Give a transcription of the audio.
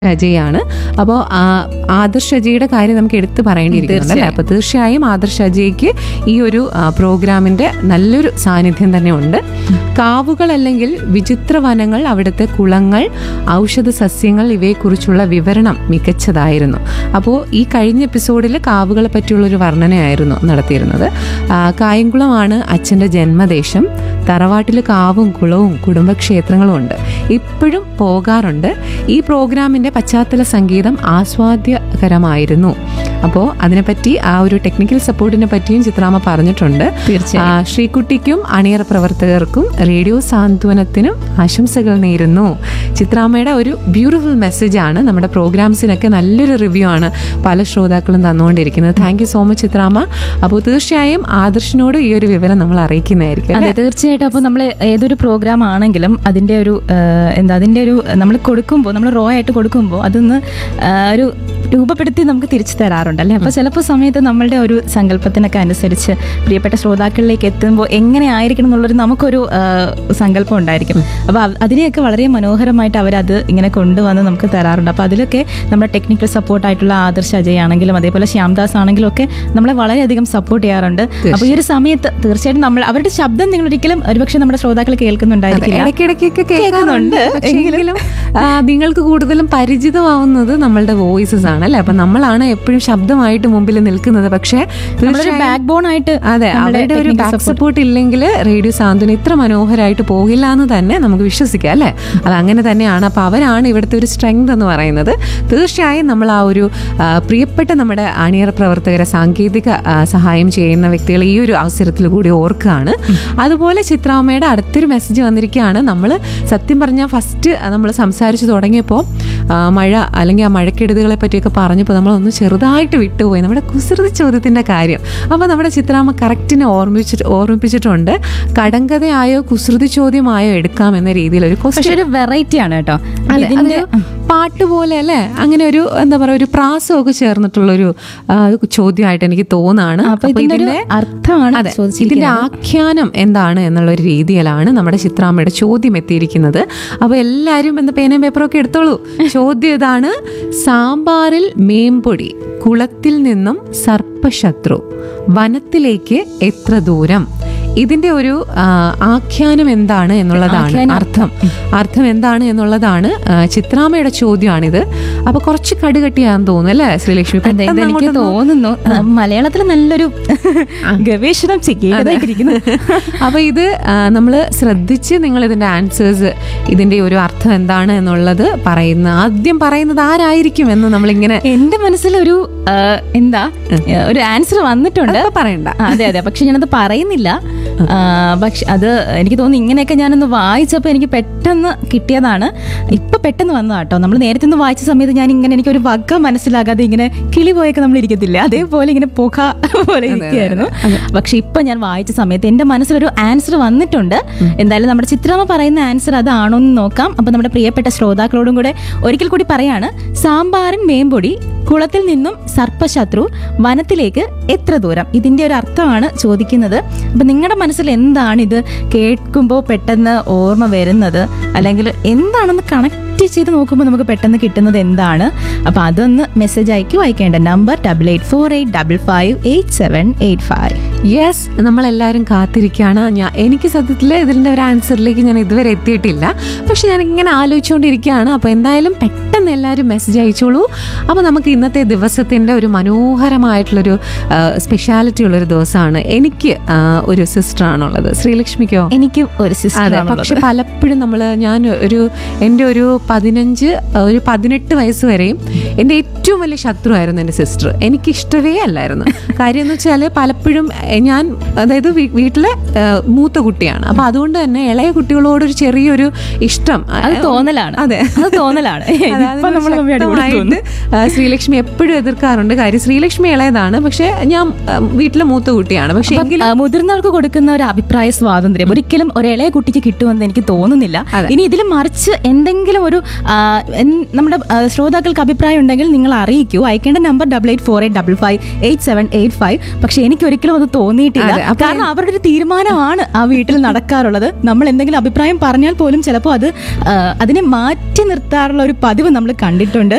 അജയാണ് അപ്പോൾ ആദർശ് അജയുടെ കാര്യം നമുക്ക് എടുത്തു പറയേണ്ടിയിരിക്കുന്നുണ്ട് അല്ലേ അപ്പോൾ തീർച്ചയായും ആദർശ് അജയ്ക്ക് ഈ ഒരു ആ, പ്രോഗ്രാമിന്റെ നല്ലൊരു സാന്നിധ്യം തന്നെ ഉണ്ട് കാവുകൾ അല്ലെങ്കിൽ വിചിത്ര വനങ്ങൾ അവിടുത്തെ കുളങ്ങൾ ഔഷധ സസ്യങ്ങൾ ഇവയെക്കുറിച്ചുള്ള വിവരണം മികച്ചതായിരുന്നു അപ്പോൾ ഈ കഴിഞ്ഞ എപ്പിസോഡിൽ കാവുകളെ പറ്റിയുള്ളൊരു വർണ്ണനയായിരുന്നു നടത്തിയിരുന്നത് ആ, കായംകുളമാണ് അച്ഛൻ്റെ ജന്മദേശം തറവാട്ടിൽ കാവും കുളവും കുടുംബക്ഷേത്രങ്ങളും ഉണ്ട് ഇപ്പോഴും പോകാറുണ്ട് ഈ പ്രോഗ്രാമിന്റെ പശ്ചാത്തല സംഗീതം ആസ്വാദ്യകരമായിരുന്നു അപ്പോൾ അതിനെപ്പറ്റി ആ ഒരു ടെക്നിക്കൽ സപ്പോർട്ടിനെ പറ്റിയും ചിത്രാമ്മ പറഞ്ഞിട്ടുണ്ട് തീർച്ചയായും ആ, ശ്രീകുട്ടിക്കും അണിയറ പ്രവർത്തകർക്കും റേഡിയോ സാന്ത്വനത്തിനും ആശംസകൾ നേരുന്നു ചിത്രാമ്മയുടെ ഒരു ബ്യൂട്ടിഫുൾ മെസ്സേജ് ആണ് നമ്മുടെ പ്രോഗ്രാംസിനൊക്കെ നല്ലൊരു റിവ്യൂ ആണ് പല ശ്രോതാക്കളും തന്നുകൊണ്ടിരിക്കുന്നത് താങ്ക് യു സോ മച്ച് ചിത്രാമ്മ അപ്പോൾ തീർച്ചയായും ആദർശിനോട് ഈ ഒരു വിവരം നമ്മൾ അറിയിക്കുന്നതായിരിക്കും അതെ തീർച്ചയായിട്ടും അപ്പോൾ നമ്മൾ ഏതൊരു പ്രോഗ്രാം ആണെങ്കിലും അതിൻ്റെ ഒരു ആ, എന്താ അതിൻ്റെ ഒരു നമ്മൾ കൊടുക്കുമ്പോൾ നമ്മൾ റോ ആയിട്ട് കൊടുക്കുമ്പോൾ അതൊന്ന് ആ, ഒരു രൂപപ്പെടുത്തി നമുക്ക് തിരിച്ചു തരാറുണ്ട് അല്ലേ അപ്പോൾ ചിലപ്പോൾ സമയത്ത് നമ്മളുടെ ഒരു സങ്കല്പത്തിനൊക്കെ അനുസരിച്ച് പ്രിയപ്പെട്ട ശ്രോതാക്കളിലേക്ക് എത്തുമ്പോൾ എങ്ങനെ ആയിരിക്കണം എന്നുള്ളൊരു നമുക്കൊരു ആ, സങ്കല്പം ഉണ്ടായിരിക്കും അപ്പോൾ അവ- അതിനെയൊക്കെ വളരെ മനോഹരമായിട്ട് അവരത് ഇങ്ങനെ കൊണ്ടുവന്ന് നമുക്ക് തരാറുണ്ട് അപ്പോൾ അതിലൊക്കെ നമ്മുടെ ടെക്നിക്കൽ സപ്പോർട്ടായിട്ടുള്ള ആദർശ് അജയ് ആണെങ്കിലും അതേപോലെ ശ്യാംദാസ് ആണെങ്കിലും ഒക്കെ നമ്മളെ വളരെയധികം സപ്പോർട്ട് ചെയ്യാറുണ്ട് അപ്പോൾ ഈ ഒരു സമയത്ത് തീർച്ചയായിട്ടും നമ്മൾ അവരുടെ ശബ്ദം നിങ്ങൾ ഒരിക്കലും ഒരുപക്ഷെ നമ്മുടെ ശ്രോതാക്കൾ കേൾക്കുന്നുണ്ടായിരിക്കില്ല ഇടയ്ക്കിടയ്ക്കൊക്കെ കേൾക്കുന്നുണ്ട്. കേൾക്കുന്നുണ്ട് പക്ഷേ എങ്കിലും ആ, നിങ്ങൾക്ക് കൂടുതലും പരിചിതമാവുന്നത് നമ്മളുടെ വോയിസസ് ആണ് അല്ലെ അപ്പൊ നമ്മളാണ് എപ്പോഴും ശബ്ദമായിട്ട് മുമ്പിൽ നിൽക്കുന്നത് പക്ഷേ നമ്മളൊരു തീർച്ചയായും- ബാക്ക് ബോൺ ആയിട്ട് അതെ നമ്മുടെ അവരുടെ ഒരു technical ബാക്ക് support. സപ്പോർട്ട് ഇല്ലെങ്കിൽ റേഡിയോ സാന്ത്വനം ഇത്ര മനോഹരമായിട്ട് പോകില്ല എന്ന് തന്നെ നമുക്ക് വിശ്വസിക്കാം അല്ലേ അത് അങ്ങനെ തന്നെയാണ് അപ്പൊ അവരാണ് ഇവിടുത്തെ ഒരു സ്ട്രെങ്ത് എന്ന് പറയുന്നത് തീർച്ചയായും നമ്മൾ ആ ഒരു ആ, പ്രിയപ്പെട്ട നമ്മുടെ അണിയറ പ്രവർത്തകരെ സാങ്കേതിക ആ, സഹായം ചെയ്യുന്ന വ്യക്തികൾ ഈ ഒരു അവസരത്തിൽ കൂടി ഓർക്കുകയാണ് അതുപോലെ ചിത്രാമ്മയുടെ അടുത്തൊരു മെസ്സേജ് വന്നിരിക്കുകയാണ് നമ്മൾ സത്യം പറഞ്ഞാൽ ഫസ്റ്റ് നമ്മൾ സംസാരിച്ച് തുടങ്ങിയപ്പോൾ ആ, മഴ അല്ലെങ്കിൽ ആ മഴക്കെടുതികളെ പറ്റിയൊക്കെ പറഞ്ഞപ്പോൾ നമ്മളൊന്ന് ചെറുതായിട്ട് വിട്ടുപോയി നമ്മുടെ കുസൃതി ചോദ്യത്തിന്റെ കാര്യം അപ്പോൾ നമ്മുടെ ചിത്രാമ്മ കറക്റ്റിനെ ഓർമ്മിച്ചിട്ട് ഓർമ്മിപ്പിച്ചിട്ടുണ്ട് കടങ്കഥയായോ കുസൃതി ചോദ്യമായോ എടുക്കാം എന്ന രീതിയിൽ ഒരു പക്ഷെ ക്വസ്റ്റ്യൻ ഒരു വെറൈറ്റി ആണ് കേട്ടോ അതെ, ഇതിന്റെ അതൊരു പാട്ട് പോലെ അല്ലേ അങ്ങനെ ഒരു എന്താ പറയുക ഒരു പ്രാസമൊക്കെ ചേർന്നിട്ടുള്ളൊരു ആ, ചോദ്യമായിട്ട് എനിക്ക് തോന്നാണ് അപ്പൊ അപ്പൊ ഇതിന്റെ ഒരു ഇതിന്റെ അർത്ഥമാണ് അതെ ഇതിന്റെ ചോദിച്ചിരിക്കുന്നത് ആഖ്യാനം എന്താണ് എന്നുള്ള ഒരു രീതിയിലാണ് നമ്മുടെ ചിത്രാമ്മയുടെ ചോദ്യം എത്തിയിരിക്കുന്നത് അപ്പോൾ എല്ലാവരും എന്താ പേനയും പേപ്പറും ഒക്കെ എടുത്തോളൂ ചോദ്യം ഇതാണ് സാമ്പാറിൽ മേമ്പൊടി കുളത്തിൽ നിന്നും സർപ്പശത്രു വനത്തിലേക്ക് എത്ര ദൂരം ഇതിന്റെ ഒരു ആ, ആഖ്യാനം എന്താണ് എന്നുള്ളതാണ് ആഖ്യാനം. അർത്ഥം അർത്ഥം എന്താണ് എന്നുള്ളതാണ് ആ, ചിത്രാമ്മയുടെ ചോദ്യമാണിത് അപ്പൊ കുറച്ച് കടുകട്ടിയാന്ന് തോന്നുന്നു അല്ലേ ശ്രീലക്ഷ്മി അതെ പെട്ടെന്ന് ഇതെനിക്ക് അങ്ങോട്ടൊന്ന് തോന്നുന്നു മലയാളത്തിൽ നല്ലൊരു ഗവേഷണം ചെയ്യേണ്ടതായിട്ടിരിക്കുന്നു അപ്പൊ ഇത് നമ്മൾ ശ്രദ്ധിച്ച് നിങ്ങൾ ഇതിന്റെ ആൻസേഴ്സ് ഇതിന്റെ ഒരു അർത്ഥം എന്താണ് എന്നുള്ളത് പറയുന്ന ആദ്യം പറയുന്നത് ആരായിരിക്കും എന്ന് നമ്മളിങ്ങനെ എന്റെ മനസ്സിലൊരു ആ, എന്താ ഒരു ആൻസർ വന്നിട്ടുണ്ട് അതൊക്കെ പറയണ്ട ആ, അതെ അതെ പക്ഷെ ഞാനത് പറയുന്നില്ല ആ, പക്ഷെ അത് എനിക്ക് തോന്നുന്നു ഇങ്ങനെയൊക്കെ ഞാനൊന്ന് വായിച്ചപ്പോൾ എനിക്ക് പെട്ടെന്ന് കിട്ടിയതാണ് ഇപ്പൊ പെട്ടെന്ന് വന്നതാ കേട്ടോ നമ്മൾ നേരത്തെ ഒന്ന് വായിച്ച സമയത്ത് ഞാൻ ഇങ്ങനെ എനിക്ക് ഒരു വക മനസ്സിലാകാതെ ഇങ്ങനെ കിളി പോയൊക്കെ നമ്മൾ ഇരിക്കത്തില്ല അതേപോലെ ഇങ്ങനെ പുക പോലെ ഇരിക്കുകയായിരുന്നു പക്ഷെ ഇപ്പൊ ഞാൻ വായിച്ച സമയത്ത് എന്റെ മനസ്സിലൊരു ആൻസർ വന്നിട്ടുണ്ട് എന്തായാലും നമ്മുടെ ചിത്രാമ്മ പറയുന്ന ആൻസർ അതാണോ എന്ന് നോക്കാം അപ്പൊ നമ്മുടെ പ്രിയപ്പെട്ട ശ്രോതാക്കളോടും കൂടെ ഒരിക്കൽ കൂടി പറയാണ് സാമ്പാറിൻ മേമ്പൊടി കുളത്തിൽ നിന്നും സർപ്പശത്രു വനത്തിലേക്ക് എത്ര ദൂരം ഇതിന്റെ ഒരു അർത്ഥമാണ് ചോദിക്കുന്നത് അപ്പൊ നിങ്ങളുടെ മനസ്സിൽ എന്താണ് ഇത് കേൾക്കുമ്പോൾ പെട്ടെന്ന് ഓർമ്മ വരുന്നത് അല്ലെങ്കിൽ എന്താണെന്ന് കണക്ട് ചെയ്ത് നോക്കുമ്പോൾ നമുക്ക് പെട്ടെന്ന് കിട്ടുന്നത് എന്താണ് അപ്പൊ അതൊന്ന് മെസ്സേജ് അയക്കൂ അയക്കേണ്ട number double eight four eight double five eight seven eight five yes നമ്മളെല്ലാവരും കാത്തിരിക്കുകയാണ് ഞാൻ എനിക്ക് സത്യത്തിൽ ഇതിൻ്റെ ഒരു ആൻസറിലേക്ക് ഞാൻ ഇതുവരെ എത്തിയിട്ടില്ല പക്ഷെ ഞാൻ ഇങ്ങനെ ആലോചിച്ചുകൊണ്ടിരിക്കുകയാണ് അപ്പോൾ എന്തായാലും പെട്ടെന്ന് എല്ലാവരും മെസ്സേജ് അയച്ചോളൂ അപ്പോൾ നമുക്ക് ഇന്നത്തെ ദിവസത്തിൻ്റെ ഒരു മനോഹരമായിട്ടുള്ളൊരു സ്പെഷ്യാലിറ്റി ഉള്ളൊരു ദിവസമാണ് എനിക്ക് ആ, ഒരു സിസ്റ്റർ ആണുള്ളത് ശ്രീലക്ഷ്മിക്കോ എനിക്കും ഒരു അതെ സിസ്റ്റർ പക്ഷെ പലപ്പോഴും നമ്മൾ ഞാൻ ഒരു എൻ്റെ ഒരു പതിനഞ്ച് ഒരു പതിനെട്ട് വയസ്സ് വരെയും എൻ്റെ ഏറ്റവും വലിയ ശത്രുവായിരുന്നു എൻ്റെ സിസ്റ്റർ എനിക്ക് ഇഷ്ടവേ അല്ലായിരുന്നു കാര്യം എന്ന് വെച്ചാൽ പലപ്പോഴും എ, ഞാൻ അതായത് വീ- വീട്ടിലെ ഏ, മൂത്ത കുട്ടിയാണ് അപ്പൊ അതുകൊണ്ട് തന്നെ ഇളയ കുട്ടികളോടൊരു ചെറിയൊരു ഇഷ്ടം അത് തോന്നലാണ് അതെ അത് തോന്നലാണ് അതെ, ഇപ്പൊ അതിനോട് നമ്മൾ തമ്മിൽ അടികൂടി ശക്തമായിട്ട്, തോന്നുന്നു. ആ, ശ്രീലക്ഷ്മി എപ്പോഴും എതിർക്കാറുണ്ട് കാര്യം ശ്രീലക്ഷ്മി ഇളയതാണ് പക്ഷെ ഞാൻ ആ, വീട്ടിലെ മൂത്ത കുട്ടിയാണ് പക്ഷെ അപ്പം, ആ, മുതിർന്നവർക്ക് കൊടുക്കുന്ന ഒരു അഭിപ്രായ സ്വാതന്ത്ര്യം ഒരിക്കലും ഒരു ഇളയ കുട്ടിക്ക് കിട്ടുമെന്ന് എനിക്ക് തോന്നുന്നില്ല അതെ. ഇനി ഇതിൽ മറിച്ച് എന്തെങ്കിലും ഒരു ആ, എൻ- നമ്മുടെ ആ, ശ്രോതാക്കൾക്ക് അഭിപ്രായം ഉണ്ടെങ്കിൽ നിങ്ങൾ അറിയിക്കൂ അയക്കേണ്ട number double eight four eight double five eight seven eight five പക്ഷെ എനിക്ക് ഒരിക്കലും അത് തോന്നിയിട്ടില്ല അതെ, അപ്പൊ കാരണം അവരുടെ ഒരു തീരുമാനമാണ് ആ വീട്ടിൽ നടക്കാറുള്ളത് നമ്മൾ എന്തെങ്കിലും അഭിപ്രായം പറഞ്ഞാൽ പോലും ചിലപ്പോൾ അത് ആ, അതിനെ മാറ്റി നിർത്താറുള്ള ഒരു പതിവ് നമ്മൾ കണ്ടിട്ടുണ്ട്